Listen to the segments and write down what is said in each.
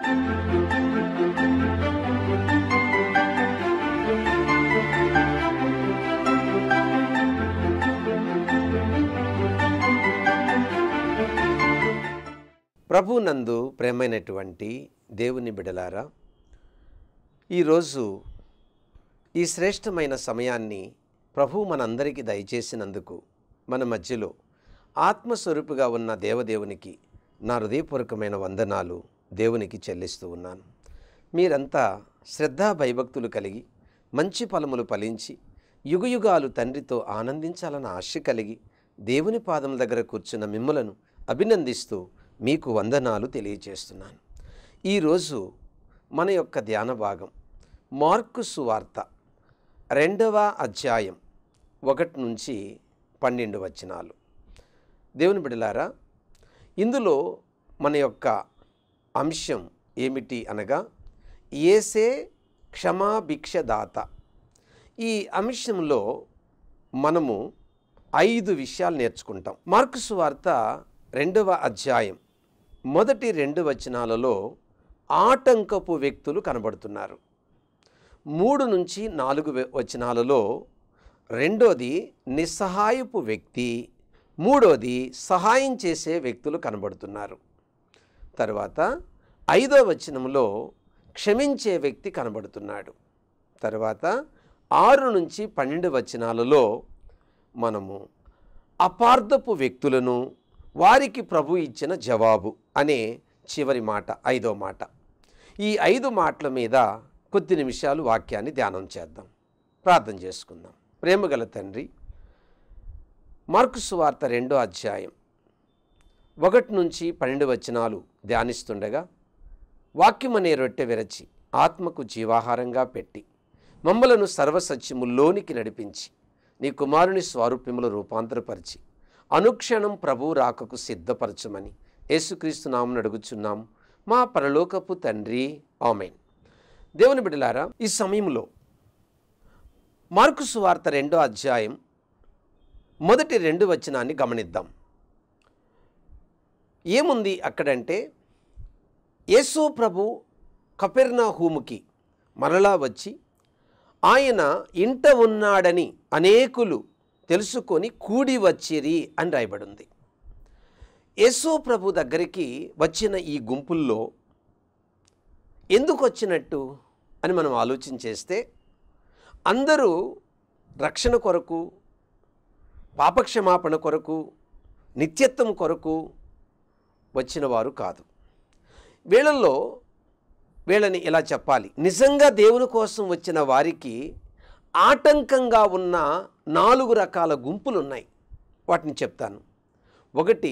ప్రభునందు ప్రేమైనటువంటి దేవుని బిడలారా ఈరోజు ఈ శ్రేష్టమైన సమయాన్ని ప్రభు మనందరికీ దయచేసినందుకు మన మధ్యలో ఆత్మస్వరూపుగా ఉన్న దేవదేవునికి నా హృదయపూర్వకమైన వందనాలు దేవునికి చెల్లిస్తూ ఉన్నాను మీరంతా శ్రద్ధా భయభక్తులు కలిగి మంచి ఫలములు ఫలించి యుగయుగాలు తండ్రితో ఆనందించాలన్న ఆశ కలిగి దేవుని పాదముల దగ్గర కూర్చున్న మిమ్మలను అభినందిస్తూ మీకు వందనాలు తెలియజేస్తున్నాను ఈరోజు మన యొక్క ధ్యాన భాగం మార్కు సువార్త రెండవ అధ్యాయం ఒకటి నుంచి పన్నెండు వచనాలు దేవుని బిడలారా ఇందులో మన యొక్క అంశం ఏమిటి అనగా ఏసే క్షమాభిక్షదాత ఈ అంశంలో మనము ఐదు విషయాలు నేర్చుకుంటాం మార్కు వార్త రెండవ అధ్యాయం మొదటి రెండు వచనాలలో ఆటంకపు వ్యక్తులు కనబడుతున్నారు మూడు నుంచి నాలుగు వె- వచనాలలో రెండోది నిస్సహాయపు వ్యక్తి మూడోది సహాయం చేసే వ్యక్తులు కనబడుతున్నారు తర్వాత ఐదో వచనంలో క్షమించే వ్యక్తి కనబడుతున్నాడు తర్వాత ఆరు నుంచి పన్నెండు వచనాలలో మనము అపార్థపు వ్యక్తులను వారికి ప్రభు ఇచ్చిన జవాబు అనే చివరి మాట ఐదో మాట ఈ ఐదు మాటల మీద కొద్ది నిమిషాలు వాక్యాన్ని ధ్యానం చేద్దాం ప్రార్థన చేసుకుందాం ప్రేమగల తండ్రి మార్కు సువార్త రెండో అధ్యాయం ఒకటి నుంచి పన్నెండు వచనాలు ధ్యానిస్తుండగా వాక్యమనే రొట్టె విరచి ఆత్మకు జీవాహారంగా పెట్టి మమ్మలను సర్వసత్యముల్లోనికి నడిపించి నీ కుమారుని స్వారూప్యములు రూపాంతరపరిచి అనుక్షణం ప్రభు రాకకు సిద్ధపరచమని యేసుక్రీస్తు నామను అడుగుచున్నాం మా పరలోకపు తండ్రి ఆమెన్ దేవుని బిడ్డలారా ఈ సమయంలో మార్కు సువార్త రెండో అధ్యాయం మొదటి రెండు వచనాన్ని గమనిద్దాం ఏముంది అక్కడంటే యేసు ప్రభు కపెర్నాహూముకి మరలా వచ్చి ఆయన ఇంట ఉన్నాడని అనేకులు తెలుసుకొని కూడి వచ్చిరి అని రాయబడింది యేసు ప్రభు దగ్గరికి వచ్చిన ఈ గుంపుల్లో ఎందుకు వచ్చినట్టు అని మనం ఆలోచన చేస్తే అందరూ రక్షణ కొరకు పాపక్షమాపణ కొరకు నిత్యత్వం కొరకు వచ్చిన వారు కాదు వీళ్ళల్లో వీళ్ళని ఇలా చెప్పాలి నిజంగా దేవుని కోసం వచ్చిన వారికి ఆటంకంగా ఉన్న నాలుగు రకాల గుంపులు ఉన్నాయి వాటిని చెప్తాను ఒకటి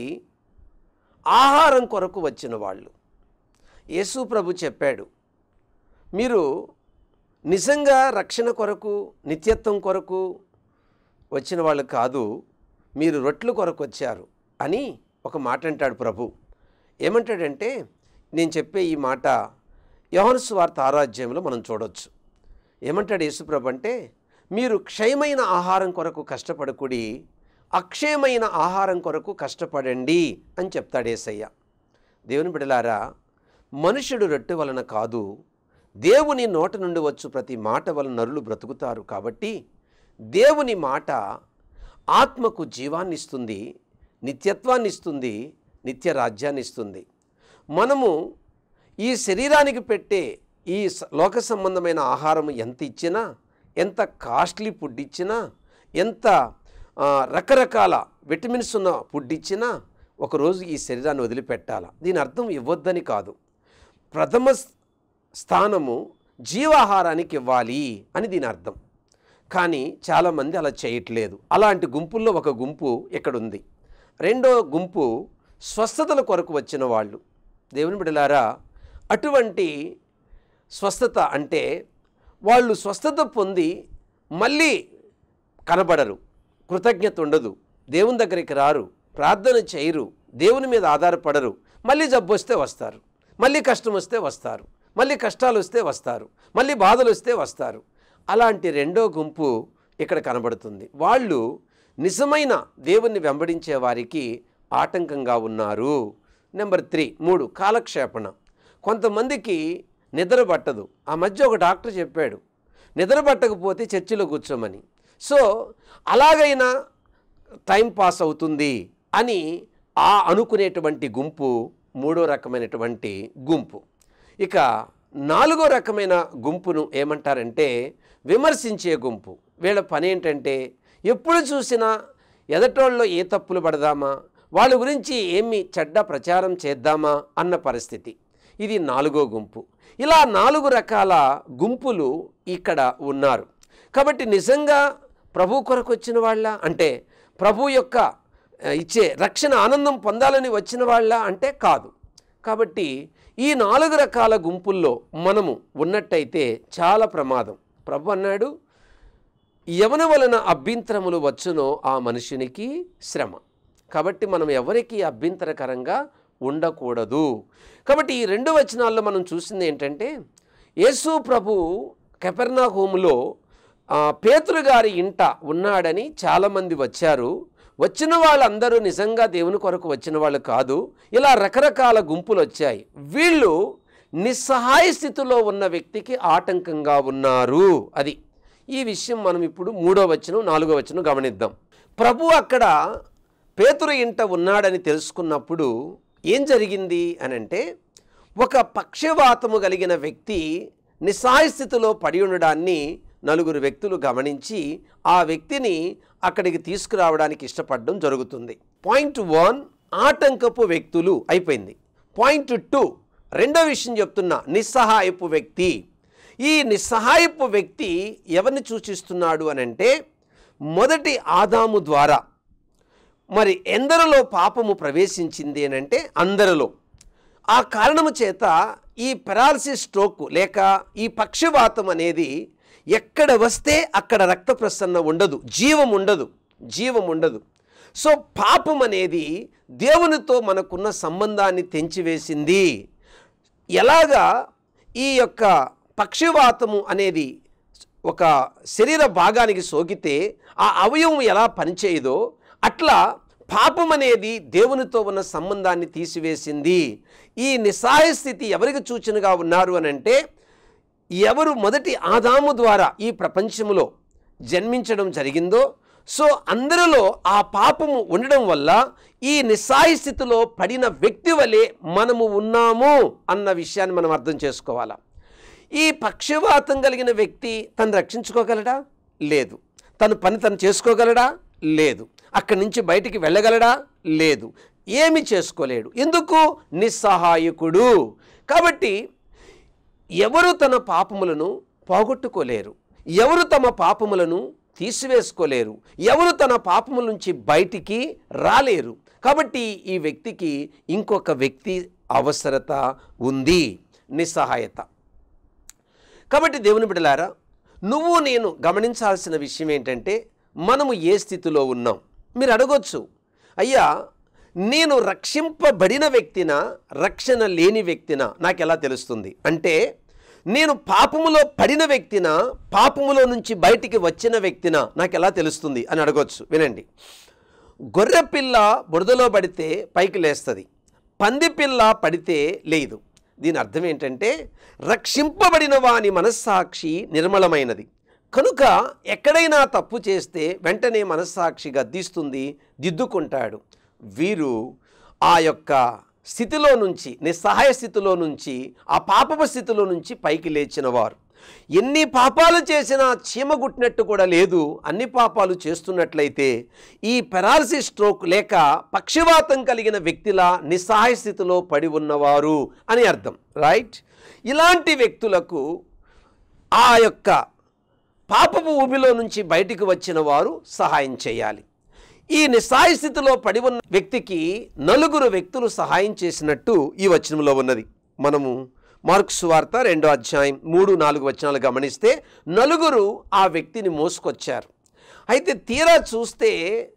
ఆహారం కొరకు వచ్చిన వాళ్ళు యేసు ప్రభు చెప్పాడు మీరు నిజంగా రక్షణ కొరకు నిత్యత్వం కొరకు వచ్చిన వాళ్ళు కాదు మీరు రొట్టెల కొరకు వచ్చారు అని ఒక మాట అంటాడు ప్రభు ఏమంటాడంటే నేను చెప్పే ఈ మాట యోహాను సువార్త ఆరాధ్యంలో మనం చూడొచ్చు ఏమంటాడు యేసుప్రభు అంటే మీరు క్షయమైన ఆహారం కొరకు కష్టపడకుడి అక్షయమైన ఆహారం కొరకు కష్టపడండి అని చెప్తాడు యేసయ్య దేవుని బిడలారా మనుషుడు రొట్టె వలన కాదు దేవుని నోట నుండి వచ్చు ప్రతి మాట వలన నరులు బ్రతుకుతారు కాబట్టి దేవుని మాట ఆత్మకు జీవాన్ని ఇస్తుంది నిత్యత్వాన్ని ఇస్తుంది నిత్య రాజ్యాన్ని ఇస్తుంది మనము ఈ శరీరానికి పెట్టే ఈ స- లోక సంబంధమైన ఆహారం ఎంత ఇచ్చినా ఎంత కాస్ట్లీ ఫుడ్ ఇచ్చినా ఎంత ఆ, రకరకాల విటమిన్స్ ఉన్న ఫుడ్ ఇచ్చినా ఒకరోజు ఈ శరీరాన్ని వదిలిపెట్టాల దీని అర్థం ఇవ్వద్దని కాదు ప్రథమ స్- స్థానము జీవాహారానికి ఇవ్వాలి అని దీని అర్థం కానీ చాలామంది అలా చేయట్లేదు అలాంటి గుంపుల్లో ఒక గుంపు ఇక్కడ ఉంది రెండో గుంపు స్వస్థతల కొరకు వచ్చిన వాళ్ళు దేవుని బిడలారా అటువంటి స్వస్థత అంటే వాళ్ళు స్వస్థత పొంది మళ్ళీ కనబడరు కృతజ్ఞత ఉండదు దేవుని దగ్గరికి రారు ప్రార్థన చేయరు దేవుని మీద ఆధారపడరు మళ్ళీ జబ్బు వస్తే వస్తారు మళ్ళీ కష్టం వస్తే వస్తారు మళ్ళీ కష్టాలు వస్తే వస్తారు మళ్ళీ బాధలు వస్తే వస్తారు అలాంటి రెండో గుంపు ఇక్కడ కనబడుతుంది వాళ్ళు నిజమైన దేవుణ్ణి వెంబడించే వారికి ఆటంకంగా ఉన్నారు నెంబర్ త్రీ మూడు కాలక్షేపణ కొంతమందికి నిద్ర పట్టదు ఆ మధ్య ఒక డాక్టర్ చెప్పాడు నిద్ర పట్టకపోతే చర్చిలో కూర్చోమని సో అలాగైనా టైం పాస్ అవుతుంది అని ఆ అనుకునేటువంటి గుంపు మూడో రకమైనటువంటి గుంపు ఇక నాలుగో రకమైన గుంపును ఏమంటారంటే విమర్శించే గుంపు వీళ్ళ పని ఏంటంటే ఎప్పుడు చూసినా ఎదటోళ్ళలో ఏ తప్పులు పడదామా వాళ్ళ గురించి ఏమి చెడ్డ ప్రచారం చేద్దామా అన్న పరిస్థితి ఇది నాలుగో గుంపు ఇలా నాలుగు రకాల గుంపులు ఇక్కడ ఉన్నారు కాబట్టి నిజంగా ప్రభు కొరకు వచ్చిన వాళ్ళ అంటే ప్రభు యొక్క ఆ, ఇచ్చే రక్షణ ఆనందం పొందాలని వచ్చిన వాళ్ళ అంటే కాదు కాబట్టి ఈ నాలుగు రకాల గుంపుల్లో మనము ఉన్నట్టయితే చాలా ప్రమాదం ప్రభు అన్నాడు ఎవని వలన అభ్యంతరములు వచ్చునో ఆ మనుషునికి శ్రమ కాబట్టి మనం ఎవరికి అభ్యంతరకరంగా ఉండకూడదు కాబట్టి ఈ రెండు వచనాల్లో మనం చూసింది ఏంటంటే యేసు ప్రభు కెపెర్నాహోములో ఆ, పేతురు గారి ఇంట ఉన్నాడని చాలామంది వచ్చారు వచ్చిన వాళ్ళందరూ నిజంగా దేవుని కొరకు వచ్చిన వాళ్ళు కాదు ఇలా రకరకాల గుంపులు వచ్చాయి వీళ్ళు నిస్సహాయ స్థితిలో ఉన్న వ్యక్తికి ఆటంకంగా ఉన్నారు అది ఈ విషయం మనం ఇప్పుడు మూడో వచనం నాలుగో వచనం గమనిద్దాం ప్రభు అక్కడ పేతురు ఇంట ఉన్నాడని తెలుసుకున్నప్పుడు ఏం జరిగింది అని అంటే ఒక పక్షవాతము కలిగిన వ్యక్తి నిస్సహాయ స్థితిలో పడి ఉండడాన్ని నలుగురు వ్యక్తులు గమనించి ఆ వ్యక్తిని అక్కడికి తీసుకురావడానికి ఇష్టపడడం జరుగుతుంది పాయింట్ వన్ ఆటంకపు వ్యక్తులు అయిపోయింది పాయింట్ టూ రెండో విషయం చెప్తున్నా నిస్సహాయపు వ్యక్తి ఈ నిస్సహాయపు వ్యక్తి ఎవరిని సూచిస్తున్నాడు అని అంటే మొదటి ఆదాము ద్వారా మరి ఎందరిలో పాపము ప్రవేశించింది అని అంటే అందరిలో ఆ కారణము చేత ఈ పెరాలసిస్ స్ట్రోక్ లేక ఈ పక్షవాతం అనేది ఎక్కడ వస్తే అక్కడ రక్త ప్రసరణ ఉండదు జీవం ఉండదు జీవం ఉండదు సో పాపం అనేది దేవునితో మనకున్న సంబంధాన్ని తెంచివేసింది ఎలాగా ఈ యొక్క పక్షవాతము అనేది ఒక శరీర భాగానికి సోకితే ఆ అవయవం ఎలా పనిచేయదో అట్లా పాపం అనేది దేవునితో ఉన్న సంబంధాన్ని తీసివేసింది ఈ నిస్సహాయ స్థితి ఎవరికి సూచనగా ఉన్నారు అని అంటే ఎవరు మొదటి ఆదాము ద్వారా ఈ ప్రపంచములో జన్మించడం జరిగిందో సో అందరిలో ఆ పాపము ఉండడం వల్ల ఈ నిస్సాయ స్థితిలో పడిన వ్యక్తి వలె మనము ఉన్నాము అన్న విషయాన్ని మనం అర్థం చేసుకోవాలా ఈ పక్షవాతం కలిగిన వ్యక్తి తను రక్షించుకోగలడా లేదు తను పని తను చేసుకోగలడా లేదు అక్కడి నుంచి బయటికి వెళ్ళగలడా లేదు ఏమి చేసుకోలేడు ఎందుకు నిస్సహాయకుడు కాబట్టి ఎవరు తన పాపములను పోగొట్టుకోలేరు ఎవరు తమ పాపములను తీసివేసుకోలేరు ఎవరు తన పాపముల నుంచి బయటికి రాలేరు కాబట్టి ఈ వ్యక్తికి ఇంకొక వ్యక్తి అవసరత ఉంది నిస్సహాయత కాబట్టి దేవుని బిడలారా నువ్వు నేను గమనించాల్సిన విషయం ఏంటంటే మనము ఏ స్థితిలో ఉన్నాం మీరు అడగొచ్చు అయ్యా నేను రక్షింపబడిన వ్యక్తిన రక్షణ లేని వ్యక్తిన నాకు ఎలా తెలుస్తుంది అంటే నేను పాపములో పడిన వ్యక్తిన పాపములో నుంచి బయటికి వచ్చిన వ్యక్తిన నాకు ఎలా తెలుస్తుంది అని అడగొచ్చు వినండి గొర్రె పిల్ల బురదలో పడితే పైకి లేస్తుంది పంది పిల్ల పడితే లేదు దీని అర్థం ఏంటంటే రక్షింపబడిన వాని మనస్సాక్షి నిర్మలమైనది కనుక ఎక్కడైనా తప్పు చేస్తే వెంటనే మనస్సాక్షి గద్దిస్తుంది దిద్దుకుంటాడు వీరు ఆ యొక్క స్థితిలో నుంచి నిస్సహాయ స్థితిలో నుంచి ఆ పాపపు స్థితిలో నుంచి పైకి లేచిన వారు ఎన్ని పాపాలు చేసినా చీమగుట్టినట్టు కూడా లేదు అన్ని పాపాలు చేస్తున్నట్లయితే ఈ పెరాలసిస్ స్ట్రోక్ లేక పక్షవాతం కలిగిన వ్యక్తిలా నిస్సహాయ స్థితిలో పడి ఉన్నవారు అని అర్థం రైట్ ఇలాంటి వ్యక్తులకు ఆ యొక్క పాపపు ఊబిలో నుంచి బయటికి వచ్చిన వారు సహాయం చేయాలి ఈ నిస్సాయ స్థితిలో పడి ఉన్న వ్యక్తికి నలుగురు వ్యక్తులు సహాయం చేసినట్టు ఈ వచనంలో ఉన్నది మనము మార్క్స్ వార్త రెండో అధ్యాయం మూడు నాలుగు వచనాలు గమనిస్తే నలుగురు ఆ వ్యక్తిని మోసుకొచ్చారు అయితే తీరా చూస్తే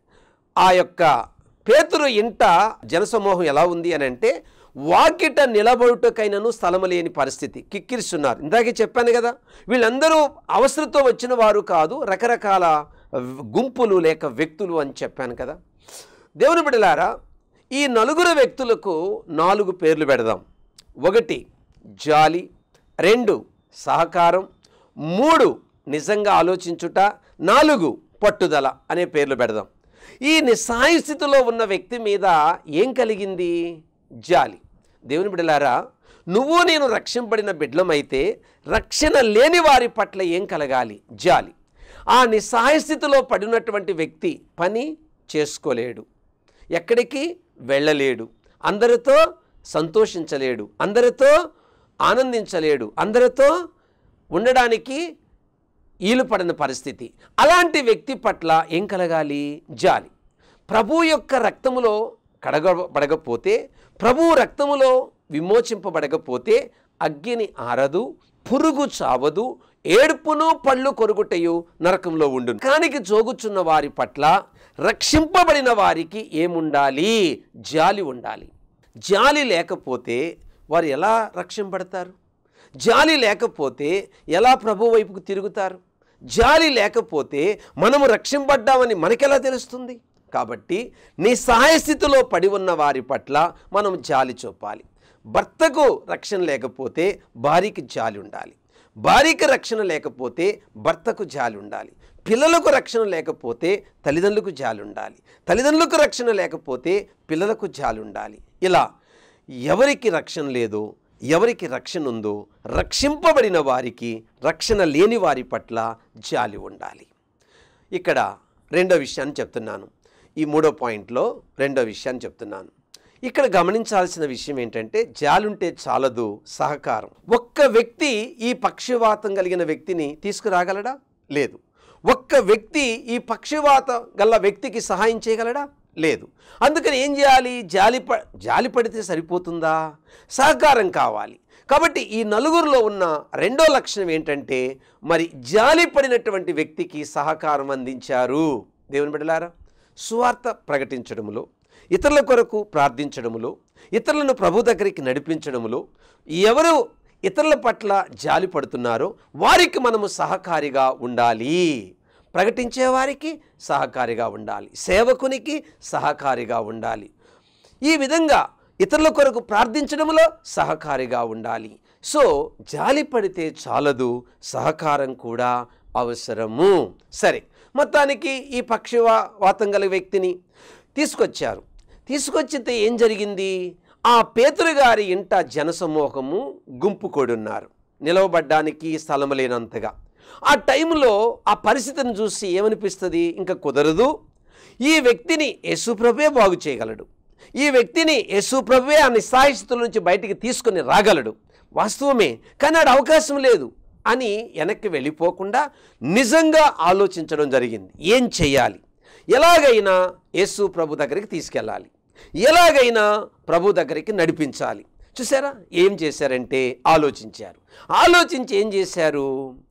ఆ యొక్క పేతురు ఇంట జనసమూహం ఎలా ఉంది అని అంటే వాకిట నిలబడుటకైనను స్థలము లేని పరిస్థితి కిక్కిరిస్తున్నారు ఇందాకే చెప్పాను కదా వీళ్ళందరూ అవసరంతో వచ్చిన వారు కాదు రకరకాల గుంపులు లేక వ్యక్తులు అని చెప్పాను కదా దేవుని బిడలారా ఈ నలుగురు వ్యక్తులకు నాలుగు పేర్లు పెడదాం ఒకటి జాలి రెండు సహకారం మూడు నిజంగా ఆలోచించుట నాలుగు పట్టుదల అనే పేర్లు పెడదాం ఈ నిస్సాయ స్థితిలో ఉన్న వ్యక్తి మీద ఏం కలిగింది జాలి దేవుని బిడ్డలారా నువ్వు నేను రక్షింపబడిన బిడ్డలమైతే రక్షణ లేని వారి పట్ల ఏం కలగాలి జాలి ఆ నిస్సహాయ స్థితిలో పడినటువంటి వ్యక్తి పని చేసుకోలేడు ఎక్కడికి వెళ్ళలేడు అందరితో సంతోషించలేడు అందరితో ఆనందించలేడు అందరితో ఉండడానికి ఈలుపడిన పరిస్థితి అలాంటి వ్యక్తి పట్ల ఏం కలగాలి జాలి ప్రభు యొక్క రక్తములో కడగబడకపోతే ప్రభు రక్తములో విమోచింపబడకపోతే అగ్గిని ఆరదు పురుగు చావదు ఏడుపును పళ్ళు కొరుగుటయు నరకంలో ఉండు కానికి జోగుచున్న వారి పట్ల రక్షింపబడిన వారికి ఏముండాలి జాలి ఉండాలి జాలి లేకపోతే వారు ఎలా రక్షింపడతారు జాలి లేకపోతే ఎలా ప్రభు వైపుకు తిరుగుతారు జాలి లేకపోతే మనము రక్షింపడ్డామని మనకెలా తెలుస్తుంది కాబట్టి నీ సహాయ స్థితిలో పడి ఉన్న వారి పట్ల మనం జాలి చూపాలి భర్తకు రక్షణ లేకపోతే భార్యకి జాలి ఉండాలి భార్యకి రక్షణ లేకపోతే భర్తకు జాలి ఉండాలి పిల్లలకు రక్షణ లేకపోతే తల్లిదండ్రులకు జాలి ఉండాలి తల్లిదండ్రులకు రక్షణ లేకపోతే పిల్లలకు జాలి ఉండాలి ఇలా ఎవరికి రక్షణ లేదో ఎవరికి రక్షణ ఉందో రక్షింపబడిన వారికి రక్షణ లేని వారి పట్ల జాలి ఉండాలి ఇక్కడ రెండో విషయాన్ని చెప్తున్నాను ఈ మూడో పాయింట్లో రెండో విషయాన్ని చెప్తున్నాను ఇక్కడ గమనించాల్సిన విషయం ఏంటంటే జాలుంటే చాలదు సహకారం ఒక్క వ్యక్తి ఈ పక్షవాతం కలిగిన వ్యక్తిని తీసుకురాగలడా లేదు ఒక్క వ్యక్తి ఈ పక్షవాతం గల వ్యక్తికి సహాయం చేయగలడా లేదు అందుకని ఏం చేయాలి జాలి ప జాలి పడితే సరిపోతుందా సహకారం కావాలి కాబట్టి ఈ నలుగురిలో ఉన్న రెండో లక్షణం ఏంటంటే మరి జాలి పడినటువంటి వ్యక్తికి సహకారం అందించారు దేవుని బిడ్డలారా సువార్త ప్రకటించడములో ఇతరుల కొరకు ప్రార్థించడములో ఇతరులను ప్రభు దగ్గరికి నడిపించడములో ఎవరు ఇతరుల పట్ల జాలి పడుతున్నారో వారికి మనము సహకారిగా ఉండాలి ప్రకటించే వారికి సహకారిగా ఉండాలి సేవకునికి సహకారిగా ఉండాలి ఈ విధంగా ఇతరుల కొరకు ప్రార్థించడంలో సహకారిగా ఉండాలి సో జాలి పడితే చాలదు సహకారం కూడా అవసరము సరే మొత్తానికి ఈ పక్షవాతం గల వ్యక్తిని తీసుకొచ్చారు తీసుకొచ్చితే ఏం జరిగింది ఆ పేతురు గారి ఇంట జనసమూహము గుంపు కొడున్నారు నిలవబడ్డానికి స్థలం లేనంతగా ఆ టైంలో ఆ పరిస్థితిని చూసి ఏమనిపిస్తుంది ఇంకా కుదరదు ఈ వ్యక్తిని యేసుప్రభే బాగు చేయగలడు ఈ వ్యక్తిని యేసుప్రభే ఆ నిస్సాయిస్థితుల నుంచి బయటికి తీసుకుని రాగలడు వాస్తవమే కానీ ఆడ అవకాశం లేదు అని వెనక్కి వెళ్ళిపోకుండా నిజంగా ఆలోచించడం జరిగింది ఏం చేయాలి ఎలాగైనా యేసు ప్రభు దగ్గరికి తీసుకెళ్ళాలి ఎలాగైనా ప్రభు దగ్గరికి నడిపించాలి చూసారా ఏం చేశారంటే ఆలోచించారు ఆలోచించి ఏం చేశారు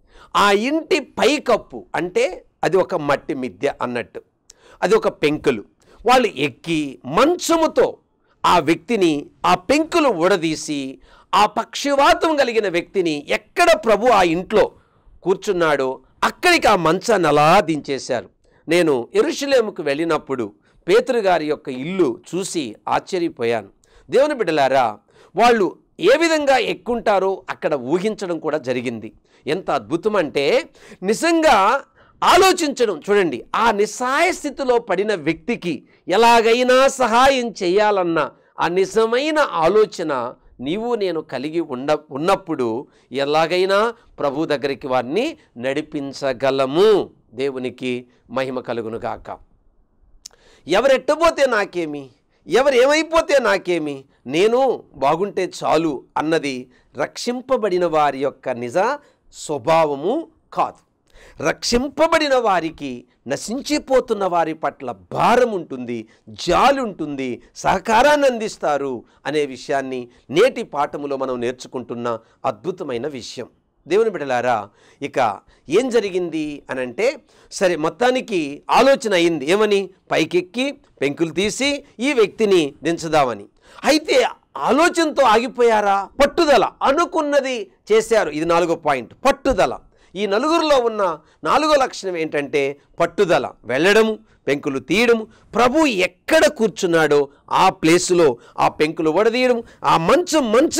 ఆ ఇంటి పైకప్పు అంటే అది ఒక మట్టి మిద్దె అన్నట్టు అది ఒక పెంకులు వాళ్ళు ఎక్కి మంచముతో ఆ వ్యక్తిని ఆ పెంకులు ఊడదీసి ఆ పక్షవాతం కలిగిన వ్యక్తిని ఎక్కడ ప్రభు ఆ ఇంట్లో కూర్చున్నాడో అక్కడికి ఆ మంచాన్ని అలా దించేశారు నేను ఎరుషులేముకు వెళ్ళినప్పుడు పేతురు గారి యొక్క ఇల్లు చూసి ఆశ్చర్యపోయాను దేవుని బిడ్డలారా వాళ్ళు ఏ విధంగా ఎక్కుంటారో అక్కడ ఊహించడం కూడా జరిగింది ఎంత అద్భుతం అంటే నిజంగా ఆలోచించడం చూడండి ఆ నిస్సహాయ స్థితిలో పడిన వ్యక్తికి ఎలాగైనా సహాయం చేయాలన్న ఆ నిజమైన ఆలోచన నీవు నేను కలిగి ఉండ ఉన్నప్పుడు ఎలాగైనా ప్రభు దగ్గరికి వారిని నడిపించగలము దేవునికి మహిమ కలుగును గాక ఎవరెట్టబోతే నాకేమి ఎవరు ఏమైపోతే నాకేమి నేను బాగుంటే చాలు అన్నది రక్షింపబడిన వారి యొక్క నిజ స్వభావము కాదు రక్షింపబడిన వారికి నశించిపోతున్న వారి పట్ల భారం ఉంటుంది జాలి ఉంటుంది సహకారాన్ని అందిస్తారు అనే విషయాన్ని నేటి పాఠములో మనం నేర్చుకుంటున్న అద్భుతమైన విషయం దేవుని బిడలారా ఇక ఏం జరిగింది అని అంటే సరే మొత్తానికి ఆలోచన అయింది ఏమని పైకెక్కి పెంకులు తీసి ఈ వ్యక్తిని దించుదామని అయితే ఆలోచనతో ఆగిపోయారా పట్టుదల అనుకున్నది చేశారు ఇది నాలుగో పాయింట్ పట్టుదల ఈ నలుగురిలో ఉన్న నాలుగో లక్షణం ఏంటంటే పట్టుదల వెళ్ళడము పెంకులు తీయడము ప్రభు ఎక్కడ కూర్చున్నాడో ఆ ప్లేసులో ఆ పెంకులు వడదీయడం ఆ మంచం మంచము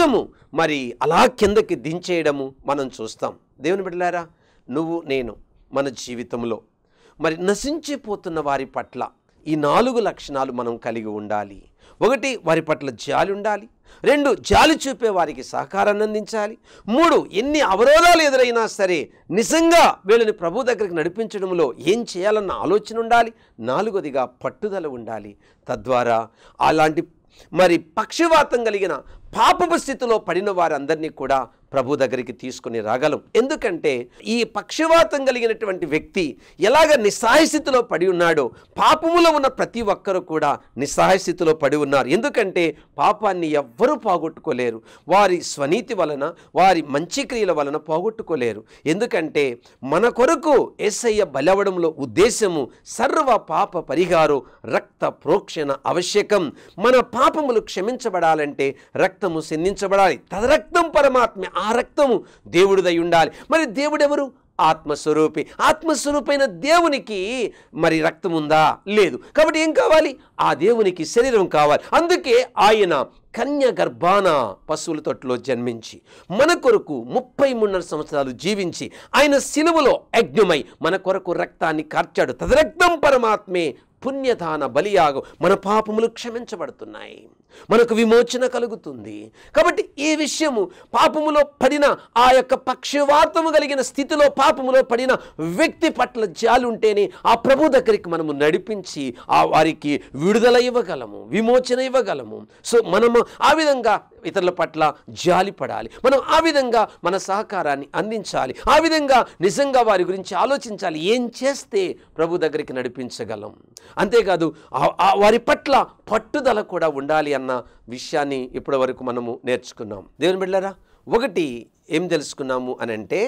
మరి అలా కిందకి దించేయడము మనం చూస్తాం దేవుని బిడ్డలారా నువ్వు నేను మన జీవితంలో మరి నశించిపోతున్న వారి పట్ల ఈ నాలుగు లక్షణాలు మనం కలిగి ఉండాలి ఒకటి వారి పట్ల జాలి ఉండాలి రెండు జాలి చూపే వారికి సహకారాన్ని అందించాలి మూడు ఎన్ని అవరోధాలు ఎదురైనా సరే నిజంగా వీళ్ళని ప్రభు దగ్గరికి నడిపించడంలో ఏం చేయాలన్న ఆలోచన ఉండాలి నాలుగోదిగా పట్టుదల ఉండాలి తద్వారా అలాంటి మరి పక్షవాతం కలిగిన పాపపు స్థితిలో పడిన వారందరినీ కూడా ప్రభు దగ్గరికి తీసుకుని రాగలం ఎందుకంటే ఈ పక్షవాతం కలిగినటువంటి వ్యక్తి ఎలాగ నిస్సహాయ స్థితిలో పడి ఉన్నాడో పాపములో ఉన్న ప్రతి ఒక్కరూ కూడా నిస్సహాయ స్థితిలో పడి ఉన్నారు ఎందుకంటే పాపాన్ని ఎవ్వరూ పోగొట్టుకోలేరు వారి స్వనీతి వలన వారి మంచి క్రియల వలన పోగొట్టుకోలేరు ఎందుకంటే మన కొరకు ఏసయ్య బలవడంలో ఉద్దేశము సర్వ పాప పరిహారం రక్త ప్రోక్షణ ఆవశ్యకం మన పాపములు క్షమించబడాలంటే రక్తము సిందించబడాలి తదరక్తం పరమాత్మ ఆ రక్తము దేవుడిదై ఉండాలి మరి దేవుడెవరు ఆత్మస్వరూపి ఆత్మస్వరూపైన దేవునికి మరి రక్తం ఉందా లేదు కాబట్టి ఏం కావాలి ఆ దేవునికి శరీరం కావాలి అందుకే ఆయన కన్య గర్భాన పశువుల తొట్టులో జన్మించి మన కొరకు ముప్పై మూడున్నర సంవత్సరాలు జీవించి ఆయన సిలువలో యజ్ఞమై మన కొరకు రక్తాన్ని కార్చాడు తదరక్తం పరమాత్మే పుణ్యదాన బలియాగం మన పాపములు క్షమించబడుతున్నాయి మనకు విమోచన కలుగుతుంది కాబట్టి ఈ విషయము పాపములో పడిన ఆ యొక్క పక్షవాతము కలిగిన స్థితిలో పాపములో పడిన వ్యక్తి పట్ల జాలి ఉంటేనే ఆ ప్రభు దగ్గరికి మనము నడిపించి ఆ వారికి విడుదల ఇవ్వగలము విమోచన ఇవ్వగలము సో మనము ఆ విధంగా ఇతరుల పట్ల జాలి పడాలి మనం ఆ విధంగా మన సహకారాన్ని అందించాలి ఆ విధంగా నిజంగా వారి గురించి ఆలోచించాలి ఏం చేస్తే ప్రభు దగ్గరికి నడిపించగలం అంతేకాదు ఆ- ఆ వారి పట్ల పట్టుదల కూడా ఉండాలి అన్న విషయాన్ని ఇప్పటి వరకు మనము నేర్చుకున్నాం దేవుని బిడ్డలారా ఒకటి ఏం తెలుసుకున్నాము అని అంటే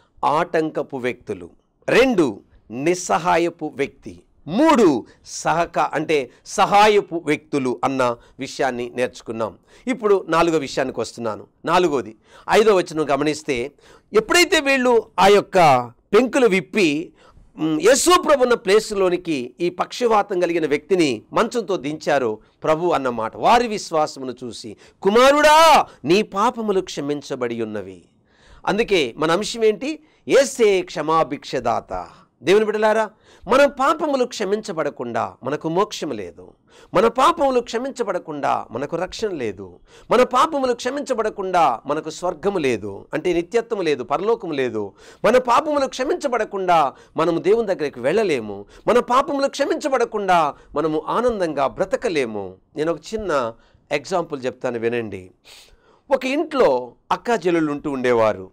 ఆటంకపు వ్యక్తులు రెండు నిస్సహాయపు వ్యక్తి మూడు సహక అంటే సహాయపు వ్యక్తులు అన్న విషయాన్ని నేర్చుకున్నాం ఇప్పుడు నాలుగో విషయానికి వస్తున్నాను నాలుగోది ఐదో వచనం గమనిస్తే ఎప్పుడైతే వీళ్ళు ఆ యొక్క పెంకులు విప్పి మ్, యేసు ప్రభున్న ప్లేస్లోనికి ఈ పక్షవాతం కలిగిన వ్యక్తిని మంచంతో దించారో ప్రభు అన్నమాట వారి విశ్వాసమును చూసి కుమారుడా నీ పాపములు క్షమించబడి ఉన్నవి అందుకే మన అంశం ఏంటి ఏసే క్షమాభిక్షదాత దేవుని బిడలారా మన పాపములు క్షమించబడకుండా మనకు మోక్షం లేదు మన పాపములు క్షమించబడకుండా మనకు రక్షణ లేదు మన పాపములు క్షమించబడకుండా మనకు స్వర్గము లేదు అంటే నిత్యత్వము లేదు పరలోకము లేదు మన పాపములు క్షమించబడకుండా మనము దేవుని దగ్గరికి వెళ్ళలేము మన పాపములు క్షమించబడకుండా మనము ఆనందంగా బ్రతకలేము నేను ఒక చిన్న ఎగ్జాంపుల్ చెప్తాను వినండి ఒక ఇంట్లో అక్కా చెల్లెళ్ళు ఉంటూ ఉండేవారు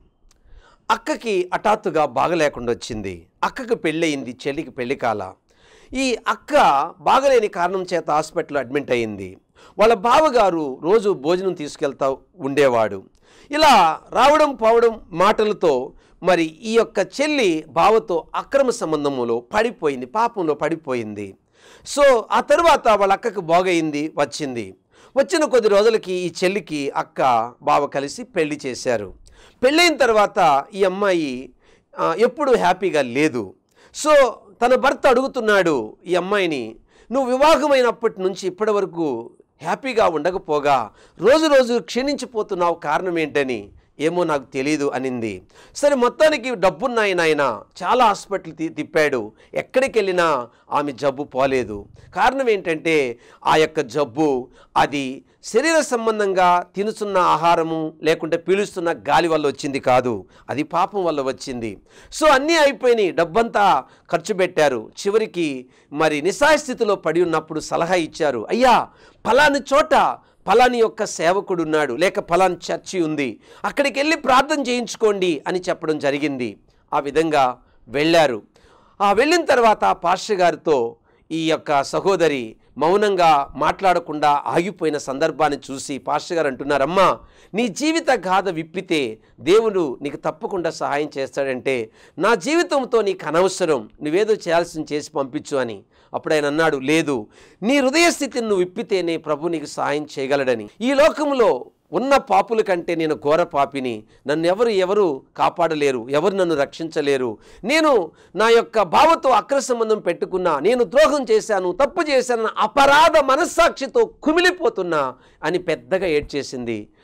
అక్కకి హఠాత్తుగా బాగలేకుండా వచ్చింది అక్కకి పెళ్ళయింది చెల్లికి పెళ్లి కాల ఈ అక్క బాగలేని కారణం చేత హాస్పిటల్లో అడ్మిట్ అయింది వాళ్ళ బావగారు రోజు భోజనం తీసుకెళ్తా ఉండేవాడు ఇలా రావడం పోవడం మాటలతో మరి ఈ యొక్క చెల్లి బావతో అక్రమ సంబంధములో పడిపోయింది పాపంలో పడిపోయింది సో ఆ తరువాత వాళ్ళ అక్కకు బాగయింది వచ్చింది వచ్చిన కొద్ది రోజులకి ఈ చెల్లికి అక్క బావ కలిసి పెళ్లి చేశారు పెళ్ళైన తర్వాత ఈ అమ్మాయి ఆ, ఎప్పుడూ హ్యాపీగా లేదు సో తన భర్త అడుగుతున్నాడు ఈ అమ్మాయిని నువ్వు వివాహమైనప్పటి నుంచి ఇప్పటి వరకు హ్యాపీగా ఉండకపోగా రోజు రోజు క్షీణించిపోతున్నావు కారణం ఏంటని ఏమో నాకు తెలియదు అనింది సరే మొత్తానికి డబ్బున్నాయి నాయన చాలా హాస్పిటల్ తి- తిప్పాడు ఎక్కడికి వెళ్ళినా ఆమె జబ్బు పోలేదు కారణం ఏంటంటే ఆ యొక్క జబ్బు అది శరీర సంబంధంగా తినుతున్న ఆహారము లేకుంటే పీలుస్తున్న గాలి వల్ల వచ్చింది కాదు అది పాపం వల్ల వచ్చింది సో అన్నీ అయిపోయినాయి డబ్బంతా ఖర్చు పెట్టారు చివరికి మరి నిస్సాయ స్థితిలో పడి ఉన్నప్పుడు సలహా ఇచ్చారు అయ్యా ఫలాని చోట ఫలాని యొక్క సేవకుడు ఉన్నాడు లేక ఫలాని చర్చి ఉంది అక్కడికి వెళ్ళి ప్రార్థన చేయించుకోండి అని చెప్పడం జరిగింది ఆ విధంగా వెళ్ళారు ఆ వెళ్ళిన తర్వాత ఆ పాస్టర్ గారితో ఈ యొక్క సహోదరి మౌనంగా మాట్లాడకుండా ఆగిపోయిన సందర్భాన్ని చూసి పాస్టర్ గారు అంటున్నారమ్మా నీ జీవిత గాథ విప్పితే దేవుడు నీకు తప్పకుండా సహాయం చేస్తాడంటే నా జీవితంతో నీకు అనవసరం నువ్వేదో చేయాల్సింది చేసి పంపించు అని అప్పుడు ఆయన అన్నాడు లేదు నీ హృదయ స్థితిని నువ్వు విప్పితేనే ప్రభు నీకు సహాయం చేయగలడని ఈ లోకంలో ఉన్న పాపుల కంటే నేను ఘోర పాపిని నన్ను ఎవరు ఎవరు కాపాడలేరు ఎవరు నన్ను రక్షించలేరు నేను నా యొక్క భావతో అక్ర సంబంధం పెట్టుకున్నా నేను ద్రోహం చేశాను తప్పు చేశాను అపరాధ మనస్సాక్షితో కుమిలిపోతున్నా అని పెద్దగా ఏడ్చేసింది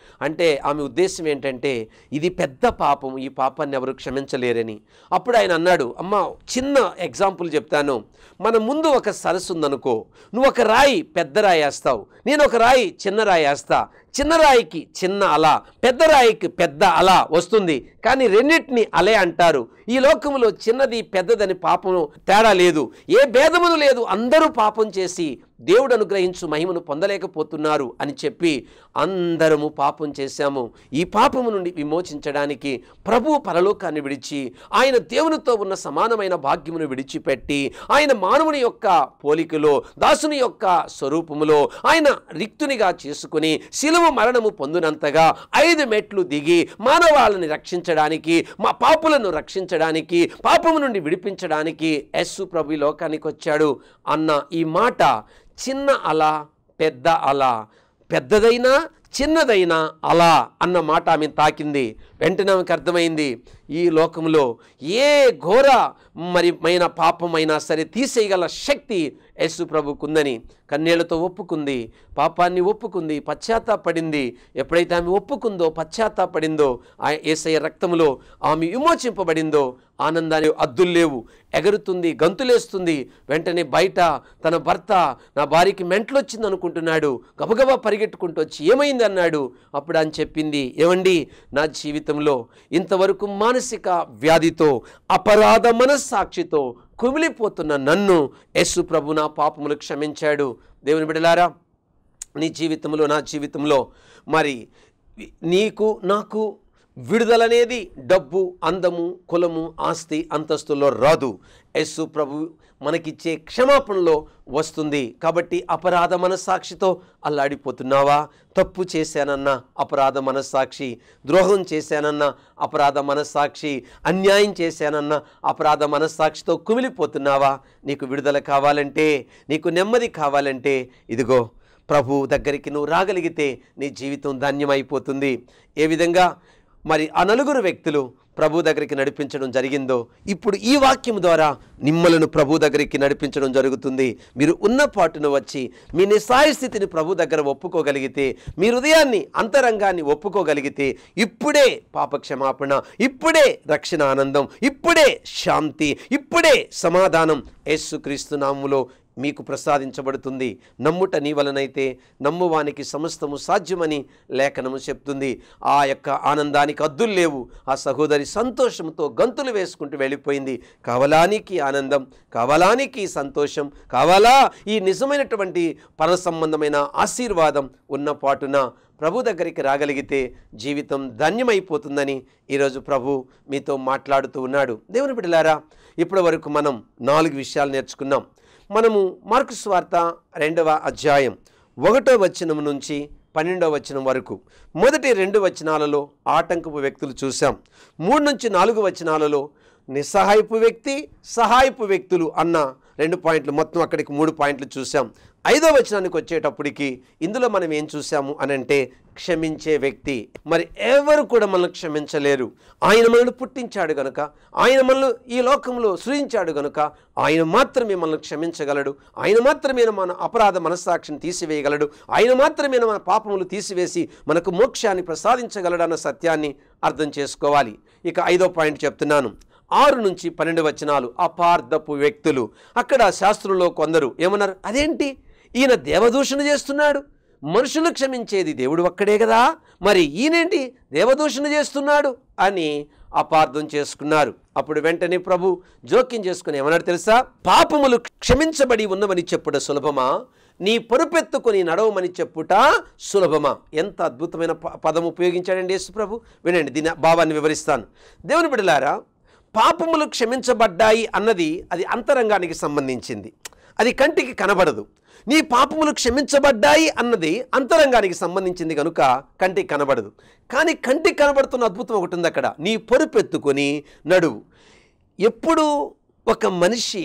అంటే ఆమె ఉద్దేశం ఏంటంటే ఇది పెద్ద పాపం ఈ పాపాన్ని ఎవరు క్షమించలేరని అప్పుడు ఆయన అన్నాడు అమ్మ చిన్న ఎగ్జాంపుల్ చెప్తాను మన ముందు ఒక సరస్సు ఉందనుకో నువ్వు ఒక రాయి పెద్ద రాయి వేస్తావు నేను ఒక రాయి చిన్న రాయి వేస్తా చిన్న రాయికి చిన్న అల పెద్ద రాయికి పెద్ద అల వస్తుంది కానీ రెండింటిని అలే అంటారు ఈ లోకములో చిన్నది పెద్దదని పాపము తేడా లేదు ఏ భేదమును లేదు అందరూ పాపం చేసి దేవుడు అనుగ్రహించు మహిమను పొందలేకపోతున్నారు అని చెప్పి అందరము పాపం చేశాము ఈ పాపము నుండి విమోచించడానికి ప్రభు పరలోకాన్ని విడిచి ఆయన దేవునితో ఉన్న సమానమైన భాగ్యమును విడిచిపెట్టి ఆయన మానవుని యొక్క పోలికలో దాసుని యొక్క స్వరూపములో ఆయన రిక్తునిగా చేసుకుని శిలువ మరణము పొందినంతగా ఐదు మెట్లు దిగి మానవాళిని రక్షించడానికి మా పాపులను రక్షించడానికి పాపము నుండి విడిపించడానికి యస్సు ప్రభు ఈ లోకానికి వచ్చాడు అన్న ఈ మాట చిన్న అల పెద్ద అల పెద్దదైనా చిన్నదైనా అలా అన్న మాట ఆమె తాకింది వెంటనే ఆమెకు అర్థమైంది ఈ లోకంలో ఏ ఘోర మరి మైన పాపమైనా సరే తీసేయగల శక్తి యేసు ప్రభుకుందని కన్నీళ్లతో ఒప్పుకుంది పాపాన్ని ఒప్పుకుంది పశ్చాత్తాపడింది ఎప్పుడైతే ఆమె ఒప్పుకుందో పశ్చాత్తాపడిందో ఆ ఏసయ్య రక్తములో ఆమె విమోచింపబడిందో ఆనందాన్ని అద్దులు లేవు ఎగురుతుంది గంతులేస్తుంది వెంటనే బయట తన భర్త నా భార్యకి మెంట్లు వచ్చింది అనుకుంటున్నాడు గబగబా పరిగెట్టుకుంటూ వచ్చి ఏమైంది అన్నాడు అప్పుడు అని చెప్పింది ఏమండి నా జీవితంలో ఇంతవరకు మానసిక వ్యాధితో అపరాధ మనస్సాక్షితో కుమిలిపోతున్న నన్ను యేసు ప్రభు నా పాపములు క్షమించాడు దేవుని బిడలారా నీ జీవితంలో నా జీవితంలో మరి నీకు నాకు విడుదలనేది డబ్బు అందము కులము ఆస్తి అంతస్తులో రాదు యేసు ప్రభు మనకిచ్చే క్షమాపణలో వస్తుంది కాబట్టి అపరాధ మనస్సాక్షితో అల్లాడిపోతున్నావా తప్పు చేశానన్న అపరాధ మనస్సాక్షి ద్రోహం చేశానన్న అపరాధ మనస్సాక్షి అన్యాయం చేశానన్న అపరాధ మనస్సాక్షితో కుమిలిపోతున్నావా నీకు విడుదల కావాలంటే నీకు నెమ్మది కావాలంటే ఇదిగో ప్రభు దగ్గరికి నువ్వు రాగలిగితే నీ జీవితం ధన్యమైపోతుంది ఏ విధంగా మరి ఆ నలుగురు వ్యక్తులు ప్రభు దగ్గరికి నడిపించడం జరిగిందో ఇప్పుడు ఈ వాక్యం ద్వారా నిమ్మలను ప్రభు దగ్గరికి నడిపించడం జరుగుతుంది మీరు ఉన్న పాటును వచ్చి మీ నిస్సాయ స్థితిని ప్రభు దగ్గర ఒప్పుకోగలిగితే మీ హృదయాన్ని అంతరంగాన్ని ఒప్పుకోగలిగితే ఇప్పుడే పాప క్షమాపణ ఇప్పుడే రక్షణ ఆనందం ఇప్పుడే శాంతి ఇప్పుడే సమాధానం యేసుక్రీస్తు నామములో మీకు ప్రసాదించబడుతుంది నమ్ముట నీ వలనైతే నమ్మువానికి సమస్తము సాధ్యమని లేఖనము చెప్తుంది ఆ యొక్క ఆనందానికి అద్దులు లేవు ఆ సహోదరి సంతోషంతో గంతులు వేసుకుంటూ వెళ్ళిపోయింది కావలానికి ఆనందం కావలానికి సంతోషం కావాలా ఈ నిజమైనటువంటి పర సంబంధమైన ఆశీర్వాదం ఉన్న పాటున ప్రభు దగ్గరికి రాగలిగితే జీవితం ధన్యమైపోతుందని ఈరోజు ప్రభు మీతో మాట్లాడుతూ ఉన్నాడు దేవుని బిడ్డలారా ఇప్పటి వరకు మనం నాలుగు విషయాలు నేర్చుకున్నాం మనము మార్కు స్వార్త రెండవ అధ్యాయం ఒకటో వచనం నుంచి పన్నెండవ వచనం వరకు మొదటి రెండు వచనాలలో ఆటంకపు వ్యక్తులు చూసాం మూడు నుంచి నాలుగు వచనాలలో నిస్సహాయపు వ్యక్తి సహాయపు వ్యక్తులు అన్న రెండు పాయింట్లు మొత్తం అక్కడికి మూడు పాయింట్లు చూసాం ఐదో వచనానికి వచ్చేటప్పటికి ఇందులో మనం ఏం చూసాము అని అంటే క్షమించే వ్యక్తి మరి ఎవరు కూడా మనల్ని క్షమించలేరు ఆయన మనల్ని పుట్టించాడు గనుక ఆయన మనల్ని ఈ లోకంలో సృజించాడు గనుక ఆయన మాత్రమే మనల్ని క్షమించగలడు ఆయన మాత్రమే మన అపరాధ మనస్సాక్షిని తీసివేయగలడు ఆయన మాత్రమే మన పాపములు తీసివేసి మనకు మోక్షాన్ని ప్రసాదించగలడు అన్న సత్యాన్ని అర్థం చేసుకోవాలి ఇక ఐదో పాయింట్ చెప్తున్నాను ఆరు నుంచి పన్నెండు వచనాలు అపార్థపు వ్యక్తులు అక్కడ శాస్త్రంలో కొందరు ఏమన్నారు అదేంటి ఈయన దేవదూషణ చేస్తున్నాడు మనుషులు క్షమించేది దేవుడు ఒక్కడే కదా మరి ఈయనేంటి దేవదూషణ చేస్తున్నాడు అని అపార్థం చేసుకున్నారు అప్పుడు వెంటనే ప్రభు జోక్యం చేసుకుని ఏమన్నాడు తెలుసా పాపములు క్షమించబడి ఉన్నవని చెప్పుట సులభమా నీ పొరుపెత్తుకొని నడవమని చెప్పుట సులభమా ఎంత అద్భుతమైన ప- పదం ఉపయోగించాడండి యేసు ప్రభు వినండి దీని భావాన్ని వివరిస్తాను దేవుని బిడలారా పాపములు క్షమించబడ్డాయి అన్నది అది అంతరంగానికి సంబంధించింది అది కంటికి కనబడదు నీ పాపములు క్షమించబడ్డాయి అన్నది అంతరంగానికి సంబంధించింది కనుక కంటికి కనబడదు కానీ కంటికి కనబడుతున్న అద్భుతం ఒకటి ఉంది అక్కడ నీ పొరుపెత్తుకొని నడువు ఎప్పుడు ఒక మనిషి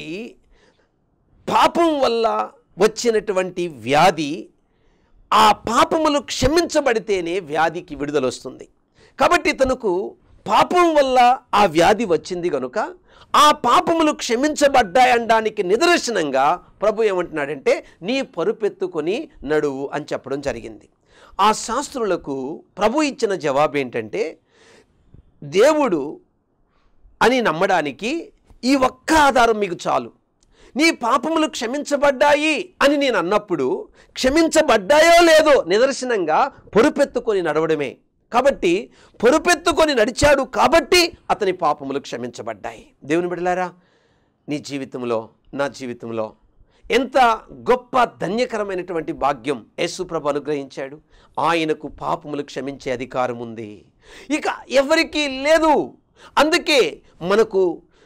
పాపం వల్ల వచ్చినటువంటి వ్యాధి ఆ పాపములు క్షమించబడితేనే వ్యాధికి విడుదల వస్తుంది కాబట్టి తనకు పాపం వల్ల ఆ వ్యాధి వచ్చింది కనుక ఆ పాపములు క్షమించబడ్డాయనడానికి నిదర్శనంగా ప్రభు ఏమంటున్నాడంటే నీ పరుపెత్తుకొని నడువు అని చెప్పడం జరిగింది ఆ శాస్త్రులకు ప్రభు ఇచ్చిన జవాబు ఏంటంటే దేవుడు అని నమ్మడానికి ఈ ఒక్క ఆధారం మీకు చాలు నీ పాపములు క్షమించబడ్డాయి అని నేను అన్నప్పుడు క్షమించబడ్డాయో లేదో నిదర్శనంగా పొరుపెత్తుకొని నడవడమే కాబట్టి పొరుపెత్తుకొని నడిచాడు కాబట్టి అతని పాపములు క్షమించబడ్డాయి దేవుని బిడలారా నీ జీవితంలో నా జీవితంలో ఎంత గొప్ప ధన్యకరమైనటువంటి భాగ్యం యేసుప్రభు అనుగ్రహించాడు ఆయనకు పాపములు క్షమించే అధికారం ఉంది ఇక ఎవరికీ లేదు అందుకే మనకు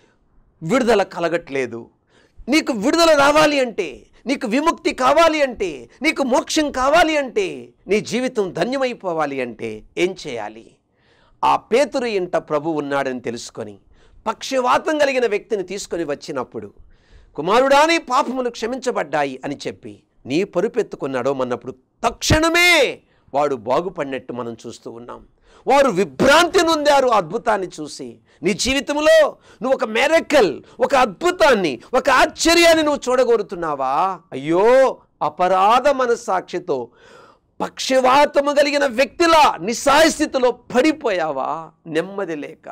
విడుదల కలగట్లేదు నీకు విడుదల రావాలి అంటే నీకు విముక్తి కావాలి అంటే నీకు మోక్షం కావాలి అంటే నీ జీవితం ధన్యమైపోవాలి అంటే ఏం చేయాలి ఆ పేతురు ఇంట ప్రభు ఉన్నాడని తెలుసుకొని పక్షవాతం కలిగిన వ్యక్తిని తీసుకొని వచ్చినప్పుడు కుమారుడా నీ పాపములు క్షమించబడ్డాయి అని చెప్పి నీ పరుపెత్తుకున్నాడో అన్నప్పుడు తక్షణమే వాడు బాగుపడినట్టు మనం చూస్తూ ఉన్నాం వారు విభ్రాంతి నొందారు ఆ అద్భుతాన్ని చూసి నీ జీవితంలో నువ్వు ఒక మెరకల్ ఒక అద్భుతాన్ని ఒక ఆశ్చర్యాన్ని నువ్వు చూడగోరుతున్నావా అయ్యో అపరాధ మనస్సాక్షితో పక్షవాతము కలిగిన వ్యక్తిలా నిస్సాయ స్థితిలో పడిపోయావా నెమ్మది లేక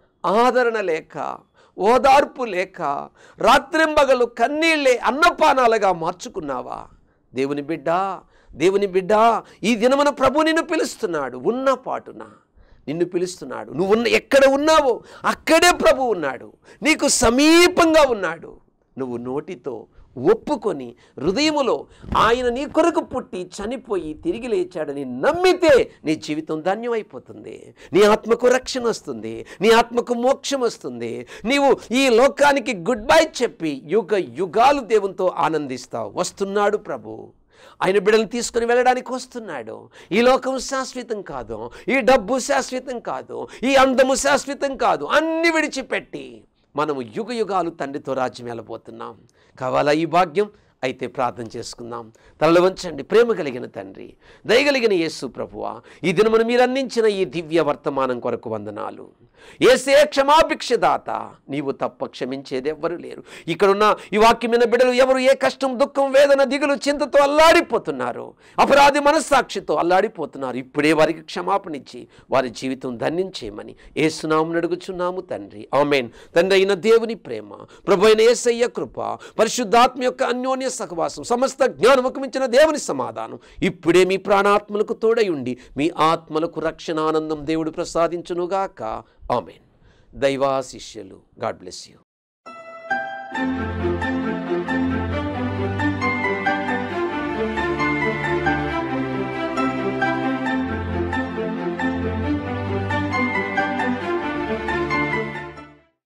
ఆదరణ లేక ఓదార్పు లేక రాత్రింబగలు కన్నీళ్ళే అన్నపానాలుగా మార్చుకున్నావా దేవుని బిడ్డ దేవుని బిడ్డ ఈ దినమున ప్రభు నిన్ను పిలుస్తున్నాడు ఉన్న పాటున నిన్ను పిలుస్తున్నాడు నువ్వు ఉన్న ఎక్కడ ఉన్నావో అక్కడే ప్రభు ఉన్నాడు నీకు సమీపంగా ఉన్నాడు నువ్వు నోటితో ఒప్పుకొని హృదయములో ఆయన నీ కొరకు పుట్టి చనిపోయి తిరిగి లేచాడని నమ్మితే నీ జీవితం ధన్యమైపోతుంది నీ ఆత్మకు రక్షణ వస్తుంది నీ ఆత్మకు మోక్షం వస్తుంది నీవు ఈ లోకానికి గుడ్ బై చెప్పి యుగ యుగాలు దేవునితో ఆనందిస్తావు వస్తున్నాడు ప్రభు ఆయన బిడ్డలను తీసుకుని వెళ్ళడానికి వస్తున్నాడు ఈ లోకం శాశ్వతం కాదు ఈ డబ్బు శాశ్వతం కాదు ఈ అందము శాశ్వతం కాదు అన్ని విడిచిపెట్టి మనము యుగ యుగాలు తండ్రితో రాజ్యం వెళ్ళబోతున్నాం కావాలా ఈ భాగ్యం అయితే ప్రార్థన చేసుకుందాం తలలు వంచండి ప్రేమ కలిగిన తండ్రి దయగలిగిన యేసు ప్రభువా ఈ దినమును మీరు అందించిన ఈ దివ్య వర్తమానం కొరకు వందనాలు ఏసే క్షమాభిక్షదాత నీవు తప్ప క్షమించేది ఎవ్వరు లేరు ఇక్కడున్న ఈ వాక్యమైన బిడ్డలు ఎవరు ఏ కష్టం దుఃఖం వేదన దిగులు చింతతో అల్లాడిపోతున్నారు అపరాధి మనస్సాక్షితో అల్లాడిపోతున్నారు ఇప్పుడే వారికి క్షమాపణ ఇచ్చి వారి జీవితం ధన్యించేయమని ఏసునాము నడుగుచున్నాము తండ్రి ఆమెన్ తండ్రి అయిన దేవుని ప్రేమ ప్రభు అయిన ఏసయ్య కృప పరిశుద్ధాత్మ యొక్క అన్యోన్య సహవాసం సమస్త జ్ఞానముకు మించిన దేవుని సమాధానం ఇప్పుడే మీ ప్రాణాత్మలకు తోడై ఉండి మీ ఆత్మలకు రక్షణానందం దేవుడు ప్రసాదించునుగాక ఆమెన్ దైవాశిష్యులు గాడ్ బ్లెస్ యూ